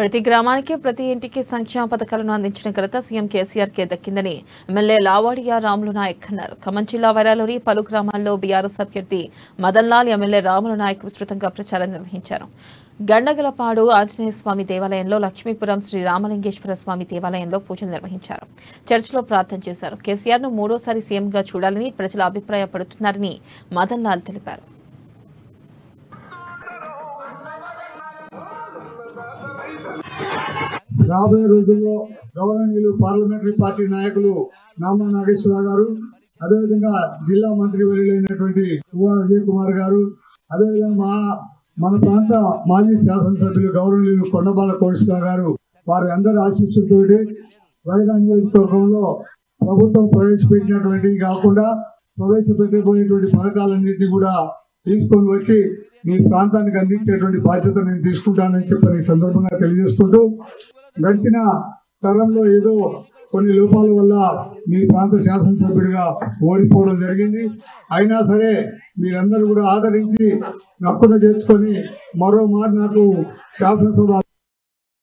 ప్రతి గ్రామానికి ప్రతి ఇంటికి సంక్షేమ పథకాలను అందించిన ఘనత సీఎం కేసీఆర్ కే దక్కిందని ఎమ్మెల్యే లావాడియా రాములు నాయక్ అన్నారు ఖమ్మం జిల్లా వైరాలోని పలు గ్రామాల్లో బీఆర్ఎస్ అభ్యర్థి మదన్ లాల్ ఎమ్మెల్యే రాములు నాయక్ విస్తృతంగా ప్రచారం నిర్వహించారు గండగలపాడు ఆంజనేయ స్వామి దేవాలయంలో లక్ష్మీపురం శ్రీ రామలింగేశ్వర స్వామి దేవాలయంలో పూజలు నిర్వహించారు చర్చిలో ప్రార్థన చేశారు కేసీఆర్ ను మూడోసారి సీఎంగా చూడాలని ప్రజలు అభిప్రాయపడుతున్నారని మదన్ లాల్ తెలిపారు రాబోయే రోజుల్లో గవర్నర్లు పార్లమెంటరీ పార్టీ నాయకులు నామా నాగేశ్వరరావు గారు అదేవిధంగా జిల్లా మంత్రి వర్యులైనటువంటి కుమార్ అజయ్ కుమార్ గారు అదేవిధంగా మా మన ప్రాంత మాజీ శాసనసభ్యులు గౌరవనీయులు కొండబాల కోడిస్కా గారు వారి అందరి ఆశీస్సులతోటి వైరా నియోజకవర్గంలో ప్రభుత్వం ప్రవేశపెట్టినటువంటి కాకుండా ప్రవేశపెట్టబోయేటువంటి పథకాలన్నింటినీ కూడా తీసుకొని వచ్చి మీ ప్రాంతానికి అందించేటువంటి బాధ్యత నేను తీసుకుంటానని చెప్పని ఈ సందర్భంగా తెలియజేసుకుంటూ గడిచిన తరంలో ఏదో కొన్ని లోపాల వల్ల మీ ప్రాంత శాసనసభ్యుడిగా ఓడిపోవడం జరిగింది అయినా సరే మీరందరూ కూడా ఆదరించి నక్కున చేర్చుకొని మరో మారు నాకు శాసనసభ